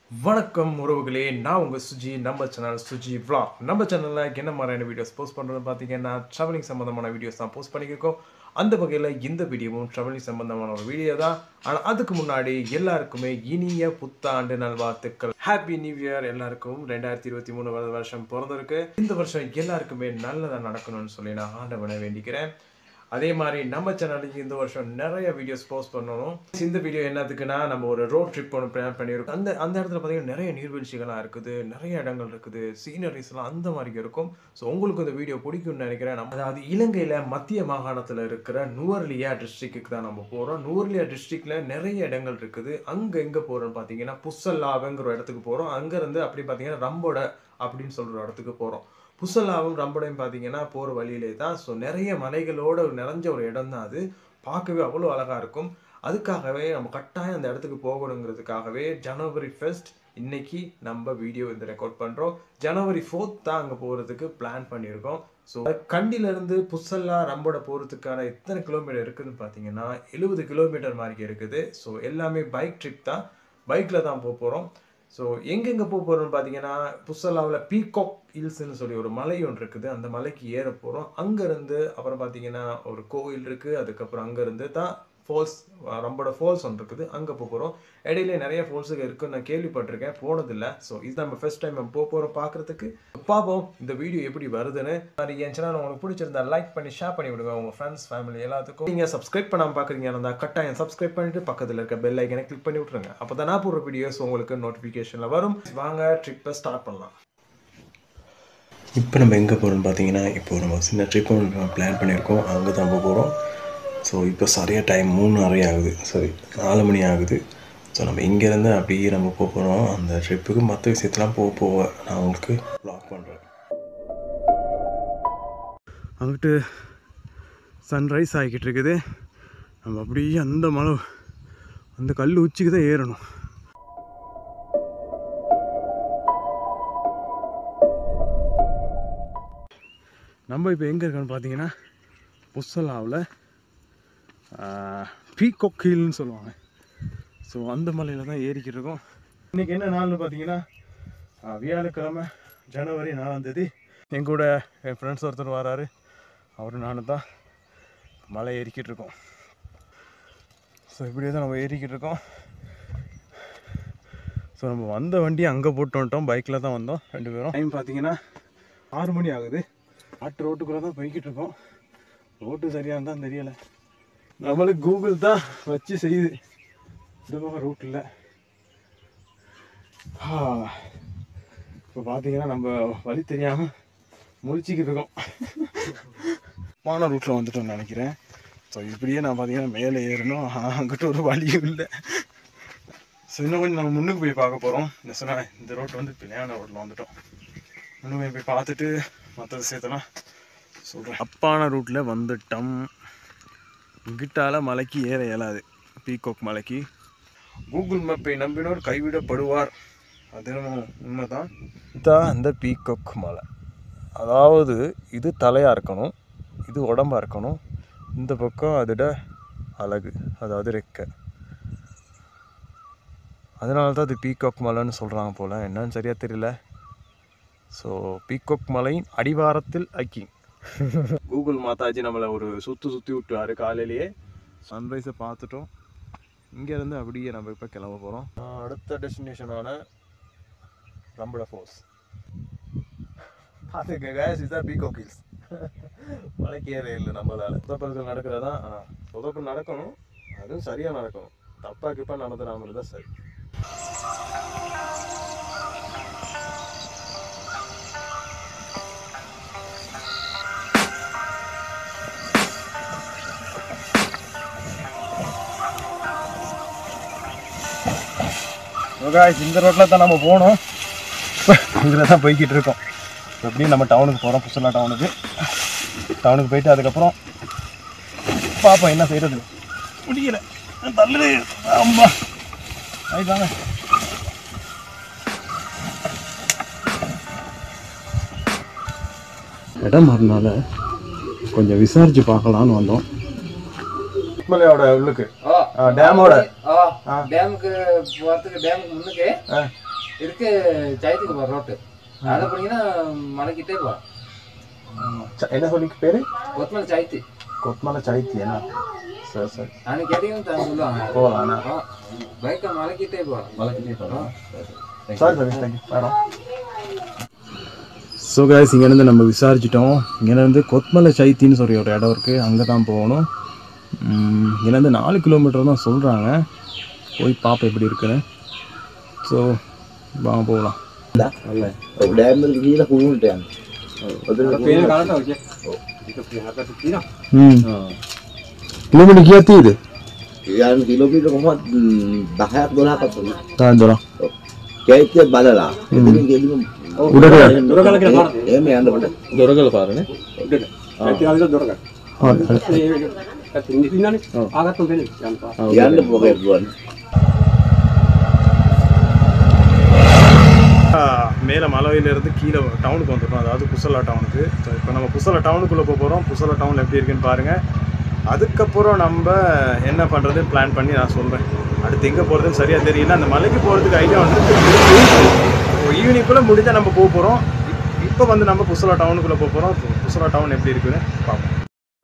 வணக்கம் உறவுகளே நான் உங்கள் சுஜி நம்ம சேனல் சுஜி vlog நம்ம சேனலில் என்ன மாதிரியான வீடியோஸ் போஸ்ட் பண்ணுறது பார்த்தீங்கன்னா ட்ராவலிங் சம்மந்தமான வீடியோஸ் தான் போஸ்ட் பண்ணியிருக்கோம் அந்த வகையில் இந்த வீடியோவும் ட்ராவலிங் சம்மந்தமான ஒரு வீடியோ தான் ஆனால் அதுக்கு முன்னாடி எல்லாருக்குமே இனிய புத்தாண்டு நல்வாழ்த்துக்கள் ஹாப்பி நியூ இயர் எல்லாருக்கும் ரெண்டாயிரத்தி இருபத்தி மூணு வருஷம் பிறந்திருக்கு இந்த வருஷம் எல்லாருக்குமே நல்லதாக நடக்கணும்னு சொல்லி நான் ஆண்டவனை வேண்டிக்கிறேன் அதே மாதிரி நம்ம சேனலுக்கு இந்த வருஷம் நிறைய வீடியோஸ் போஸ்ட் பண்ணணும் இந்த வீடியோ என்னத்துக்குன்னா நம்ம ஒரு ரோட் ட்ரிப் ஒன்று பிளான் பண்ணியிருக்கோம் அந்த அந்த இடத்துல பார்த்தீங்கன்னா நிறைய நீர்வீழ்ச்சிகள்லாம் இருக்குது நிறைய இடங்கள் இருக்குது சீனரிஸ்லாம் அந்த மாதிரி இருக்கும் ஸோ உங்களுக்கு இந்த வீடியோ பிடிக்கும்னு நினைக்கிறேன் நம்ம அதாவது இலங்கையில் மத்திய மாகாணத்தில் இருக்கிற நுவர்லியா டிஸ்ட்ரிக்ட்டுக்கு தான் நம்ம போகிறோம் நுவர்லியா டிஸ்ட்ரிக்டில் நிறைய இடங்கள் இருக்குது அங்கே எங்கே போகிறோம்னு பார்த்தீங்கன்னா புசல்லாவுங்கிற ஒரு இடத்துக்கு போகிறோம் அங்கேருந்து அப்படி பார்த்தீங்கன்னா ரம்போட அப்படின்னு சொல்கிற இடத்துக்கு போகிறோம் புசல்லாவும் ரம்படையும் பார்த்தீங்கன்னா போகிற வழியிலே தான் ஸோ நிறைய மலைகளோட நிறைஞ்ச ஒரு இடம் தான் அது பார்க்கவே அவ்வளோ அழகாக இருக்கும் அதுக்காகவே நம்ம கட்டாயம் அந்த இடத்துக்கு போகணுங்கிறதுக்காகவே ஜனவரி ஃபர்ஸ்ட் இன்னைக்கு நம்ம வீடியோ இந்த ரெக்கார்ட் பண்ணுறோம் ஜனவரி ஃபோர்த் தான் அங்கே போகிறதுக்கு பிளான் பண்ணியிருக்கோம் ஸோ கண்டிலேருந்து புசல்லா ரம்போட போகிறதுக்கான எத்தனை கிலோமீட்டர் இருக்குதுன்னு பார்த்தீங்கன்னா எழுபது கிலோமீட்டர் மாதிரி இருக்குது ஸோ எல்லாமே பைக் ட்ரிப் தான் பைக்கில் தான் போக போகிறோம் ஸோ எங்கெங்கே போக போகிறோம்னு பார்த்தீங்கன்னா புசல்லாவில் பீகாக் ஹில்ஸ்னு சொல்லி ஒரு மலை ஒன்று இருக்குது அந்த மலைக்கு ஏற போகிறோம் அங்கேருந்து அப்புறம் பார்த்தீங்கன்னா ஒரு கோவில் இருக்குது அதுக்கப்புறம் அங்கேருந்து தான் ஃபால்ஸ் ரம்போட ஃபால்ஸ் ஒன்று இருக்குது அங்கே போக போகிறோம் இடையில நிறைய ஃபால்ஸுக்கு இருக்குன்னு நான் கேள்விப்பட்டிருக்கேன் போனதில்லை ஸோ இது நம்ம ஃபர்ஸ்ட் டைம் நம்ம போக போகிறோம் பார்க்குறதுக்கு பார்ப்போம் இந்த வீடியோ எப்படி வருதுன்னு அது என் சேனல் உங்களுக்கு பிடிச்சிருந்தா லைக் பண்ணி ஷேர் பண்ணி விடுங்க உங்கள் ஃப்ரெண்ட்ஸ் ஃபேமிலி எல்லாத்துக்கும் நீங்கள் சப்ஸ்கிரைப் பண்ணாமல் பார்க்குறீங்க இருந்தால் கட்டாயம் சப்ஸ்கிரைப் பண்ணிட்டு பக்கத்தில் இருக்க பெல் ஐக்கனை கிளிக் பண்ணி விட்ருங்க அப்போ தான் நான் போடுற வீடியோஸ் உங்களுக்கு நோட்டிஃபிகேஷனில் வரும் வாங்க ட்ரிப்பை ஸ்டார்ட் பண்ணலாம் இப்போ நம்ம எங்கே போகிறோம்னு பார்த்தீங்கன்னா இப்போ நம்ம சின்ன ட்ரிப் ஒன்று பிளான் பண்ணியிருக்கோம் அங்கே தான் போக போகிறோம் ஸோ இப்போ சரியாக டைம் மூணு அரை ஆகுது சாரி நாலு மணி ஆகுது ஸோ நம்ம இங்கேருந்து அப்படியே நம்ம போக போகிறோம் அந்த ட்ரிப்புக்கு மற்ற விஷயத்தெலாம் போக போக நான் உங்களுக்கு ப்ளாக் பண்ணுறேன் அங்கிட்டு சன்ரைஸ் ஆகிக்கிட்டு இருக்குது நம்ம அப்படியே அந்த மலை அந்த கல் உச்சிக்கு தான் ஏறணும் நம்ம இப்போ எங்கே இருக்கோன்னு பார்த்தீங்கன்னா புசலாவில் பீகாக் ஹில்னு சொல்லுவாங்க ஸோ அந்த மலையில் தான் ஏறிக்கிட்டு இருக்கோம் இன்றைக்கி என்ன நாள்னு பார்த்தீங்கன்னா ஆஹ், வியாழக்கிழமை ஜனவரி நாலாம் தேதி என் கூட என் ஃப்ரெண்ட்ஸ் ஒருத்தர் வராரு அவரும் நானும் தான் மலை ஏறிக்கிட்டு இருக்கோம் ஸோ இப்படியே தான் நம்ம ஏறிக்கிட்டு இருக்கோம் ஸோ நம்ம வந்த வண்டி அங்கே போட்டு வந்துட்டோம் பைக்கில் தான் வந்தோம் ரெண்டு பேரும் டைம் பார்த்தீங்கன்னா ஆறு மணி ஆகுது ஆட்டு ரோட்டுக்குள்ளே தான் போய்கிட்டு இருக்கோம் ரோட்டு சரியாக இருந்தால் தெரியலை நம்மளுக்கு கூகுள் தான் வச்சு செய்யுது இந்த பக்கம் ரூட் இல்லை இப்போ பார்த்தீங்கன்னா நம்ம வழி தெரியாமல் முழிச்சிக்கிட்டு இருக்கோம் பான ரூட்டில் வந்துட்டோம்னு நினைக்கிறேன் ஸோ இப்படியே நான் பார்த்தீங்கன்னா மேலே ஏறணும் ஆனால் அங்கிட்ட ஒரு வழியும் இல்லை ஸோ இன்னும் கொஞ்சம் நம்ம முன்னுக்கு போய் பார்க்க போகிறோம் இந்த சொன்ன இந்த ரோட் வந்து பிள்ளையான ரோட்டில் வந்துட்டோம் முன்னுக்கு போய் பார்த்துட்டு மற்ற விஷயத்தெல்லாம் சொல்கிறேன் அப்பான ரூட்டில் வந்துட்டோம் இங்கிட்டால மலைக்கு ஏற இயலாது பீகாக் மலைக்கு கூகுள் மேப்பை நம்பினோர் கைவிடப்படுவார் அது என்னமோ உண்மைதான் இதான் அந்த பீகாக் மலை அதாவது இது தலையாக இருக்கணும் இது உடம்பா இருக்கணும் இந்த பக்கம் அதோட அழகு அதாவது ரெக்கை அதனால தான் அது பீகாக் மலைன்னு சொல்கிறாங்க போல் என்னன்னு சரியாக தெரியல ஸோ பீகாக் மலையின் அடிவாரத்தில் ஐக்கிங் கூகுள் மாதாஜி நம்மளை ஒரு சுற்று சுற்றி விட்டுவாரு காலையிலேயே சன்ரைஸை பார்த்துட்டோம் இங்கேருந்து அப்படியே நம்ம இப்போ கிளம்ப போகிறோம் அடுத்த டெஸ்டினேஷனான ரம்பட ஃபோர்ஸ் பார்த்துக்க கேஸ் இதுதான் பீகாக் ஹில்ஸ் மலைக்கு ஏற இல்லை நம்மளால சொதப்பல்கள் நடக்கிறதா ஆனால் சொதப்பல் நடக்கணும் அதுவும் சரியாக நடக்கணும் தப்பா கிப்பா நடந்துடாமல் இருந்தால் சரி guys, இந்த ரோட்டில் தான் நம்ம போகணும் இதில் தான் போய்கிட்டு இருக்கோம் எப்படியும் நம்ம டவுனுக்கு போகிறோம் புசலா டவுனுக்கு டவுனுக்கு போயிட்டு அதுக்கப்புறம் பார்ப்போம் என்ன செய்கிறது முடியல தள்ளுது ஆமா ரைட் வாங்க இடம் மாறினால கொஞ்சம் விசாரித்து பார்க்கலான்னு வந்தோம் மலையோட உள்ளுக்கு ஆ டேமோட ஆ டேமுக்கு போகிறதுக்கு டேமுக்கு முன்னுக்கு இருக்கு ஜெயத்துக்கு போகிற ரோட்டு அதில் போனீங்கன்னா மலைக்கிட்டே போகலாம் என்ன சொல்லிக்கு பேர் கொத்தமல்லி ஜெயத்து கொத்மலை சைத்தியனா சரி சரி அன்னைக்கு கேட்டீங்கன்னு தான் சொல்லுவாங்க போகலாண்ணா பைக்கை மலைக்கிட்டே போகலாம் மலைக்கிட்டே போகலாம் சரி சரி தேங்க்யூ வேணும் ஸோ கைஸ் இங்கேருந்து நம்ம விசாரிச்சிட்டோம் இங்கேருந்து கொத்மலை சைத்தின்னு சொல்லி ஒரு இடம் இருக்குது அங்கே தான் போகணும் உம், இங்கேருந்து நாலு கிலோமீட்டர் தான் சொல்கிறாங்க போய் பார்ப்போம் எப்படி இருக்குன்னு ஸோ வாங்க போகலாம் ഡാമിൽ കീഴെ കുഴിമുട്ടാണ് ம் கிலோமீட்டர் கியாத்தி இது yan kilometer කොහොමත් දහයක් දොලාහක් වගේ தாழ்ந்தோம் චෛත්‍ය බලලා එතනින් ගෙලින් උඩට එහෙම යන්න බඩ දොරගල පාරනේ යන්න පොගේ දුවන් மேலே மலையிலேருந்து கீழே டவுனுக்கு வந்துட்டோம் அதாவது குசலா டவுனுக்கு ஸோ இப்போ நம்ம குசலா டவுனுக்குள்ளே போக போகிறோம் குசலா டவுன் எப்படி இருக்குன்னு பாருங்கள் அதுக்கப்புறம் நம்ம என்ன பண்ணுறது பிளான் பண்ணி நான் சொல்கிறேன் அடுத்து எங்கே போகிறதுன்னு சரியாக தெரியல அந்த மலைக்கு போகிறதுக்கு ஐடியா வந்து ஈவினிங்குள்ளே முடிஞ்சால் நம்ம போக போகிறோம் இப்போ வந்து நம்ம குசலா டவுனுக்குள்ளே போக போகிறோம் குசலா டவுன் எப்படி இருக்குன்னு பார்ப்போம்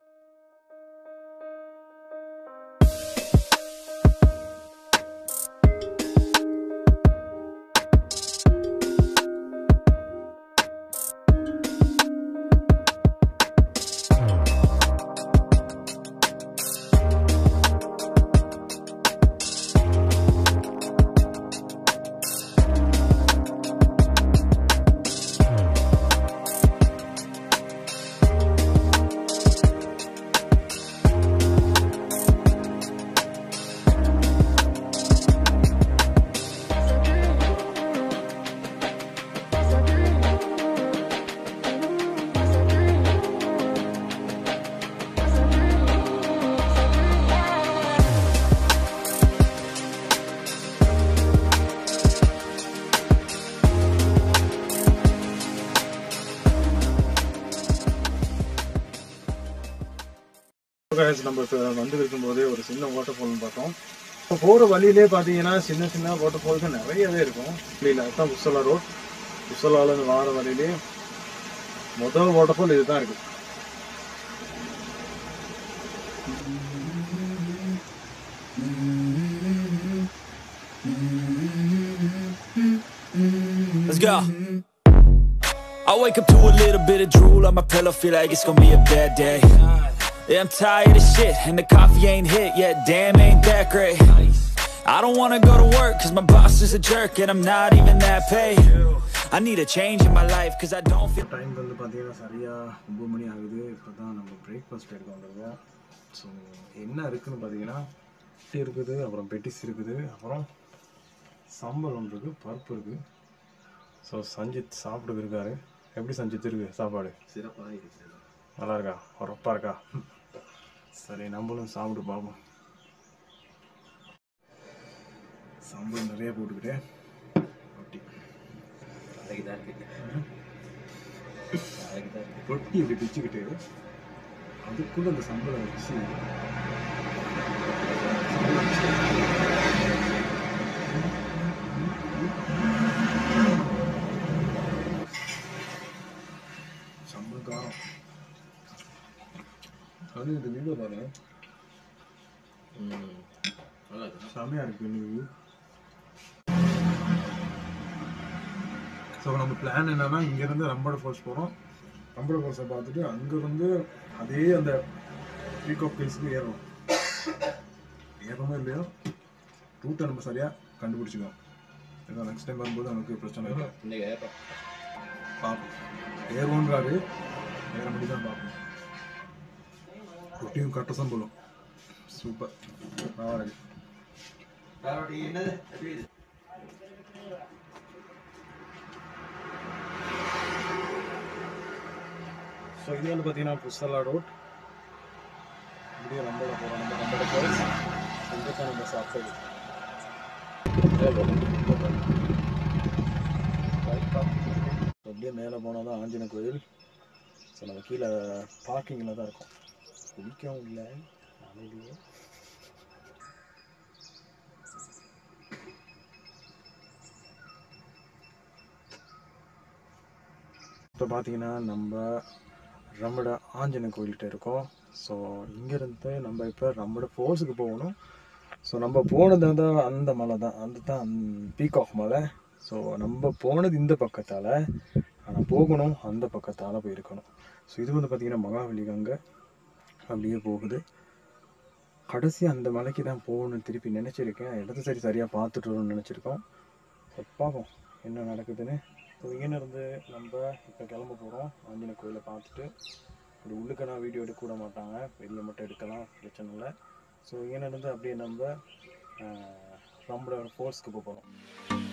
guys, நம்ம இப்போ வந்து இருக்கும்போதே ஒரு சின்ன வாட்டர் ஃபால்னு பார்த்தோம் இப்போ போகிற வழியிலே பார்த்தீங்கன்னா சின்ன சின்ன வாட்டர் ஃபால்ஸ் நிறையவே இருக்கும் இல்லை அதுதான் உசலா ரோட் உசலாலேருந்து வார வழியிலே முதல் வாட்டர் ஃபால் இதுதான் இருக்கு Let's go. I wake up to a little bit of drool on my pillow, feel like it's gonna be a bad day. Yeah, I'm tired of shit, and the coffee ain't hit yet, damn, ain't that great. I don't wanna go to work, cause my boss is a jerk, and I'm not even that paid. I need a change in my life, cause I don't feel. Time வந்து பார்த்தீங்கன்னா சரியாக ஒம்பது மணி ஆகுது இப்போ தான் நம்ம breakfast எடுக்க வந்திருக்கோம் ஸோ என்ன இருக்குன்னு பார்த்தீங்கன்னா டீ இருக்குது அப்புறம் பெட்டிஸ் இருக்குது அப்புறம் சம்பளம் இருக்குது பருப்பு இருக்குது ஸோ சஞ்சித் சாப்பிட்டு இருக்காரு எப்படி சஞ்சித் இருக்கு சாப்பாடு நல்லா இருக்கா உரப்பா இருக்கா சரி நம்மளும் சாப்பிட்டு பார்ப்போம் சம்பளம் நிறைய போட்டுக்கிட்டு ரொட்டி ரொட்டி இப்படி பிச்சுக்கிட்டு அதுக்குள்ள அந்த சம்பளம் வச்சு சம்பளம் காரம் அது இந்த வீடியோ பாருங்க செமையா இருக்கு இந்த view. ஸோ நம்ம பிளான் என்னன்னா இங்கேருந்து ரம்பட ஃபால்ஸ் போகிறோம் ரம்பட ஃபால்ஸை பார்த்துட்டு அங்கேருந்து அதே அந்த பீக் ஆஃப் ஹில்ஸ்க்கு ஏறணும் ஏறணுமோ இல்லையோ ரூட்டை நம்ம சரியாக கண்டுபிடிச்சிக்கணும் ஏன்னா நெக்ஸ்ட் டைம் வரும்போது நமக்கு பிரச்சனை இல்லை பார்ப்போம் ஏறுவோன்றாரு ஏற முடி தான் பார்ப்போம் ரொட்டியும் கட்ட சம்பளம் சூப்பர் நல்லா இருக்கு ஸோ இது வந்து பார்த்தீங்கன்னா புஸ்தலா ரோட் இப்படியே ரம்பட போகிறோம் நம்ம ரம்பட போகிறோம் இங்கே தான் நம்ம சாப்பிட்டது அப்படியே மேலே போனால் தான் ஆஞ்சநேய கோயில் ஸோ நம்ம கீழே பார்க்கிங்கில் தான் இருக்கோம் குளிக்கவும் இல்லை அமைதியே இப்போ பார்த்தீங்கன்னா நம்ம ரம்மட ஆஞ்சநேய கோயில்கிட்ட இருக்கோம் ஸோ இங்கேருந்து நம்ம இப்போ ரம்மட ஃபோர்ஸுக்கு போகணும் ஸோ நம்ம போனது வந்து அந்த மலை தான் அந்த தான் பீகாக் மலை ஸோ நம்ம போனது இந்த பக்கத்தால் ஆனால் போகணும் அந்த பக்கத்தால் போயிருக்கணும் ஸோ இது வந்து பார்த்திங்கன்னா மகாபலி கங்கை அப்படியே போகுது கடைசி அந்த மலைக்கு தான் போகணும்னு திருப்பி நினச்சிருக்கேன் இடத்த சரி சரியாக பார்த்துட்டு வரணும்னு நினச்சிருக்கோம் ஸோ பார்ப்போம் என்ன நடக்குதுன்னு ஸோ இங்கேருந்து நம்ம இப்போ கிளம்ப போகிறோம் ஆஞ்சநேய கோயிலை பார்த்துட்டு அப்படி உள்ளுக்க நான் வீடியோ எடுக்க விட மாட்டாங்க வெளியே மட்டும் எடுக்கலாம் பிரச்சனை இல்லை ஸோ இங்கேருந்து அப்படியே நம்ம நம்மளோட ஃபோர்ஸ்க்கு போக போகிறோம்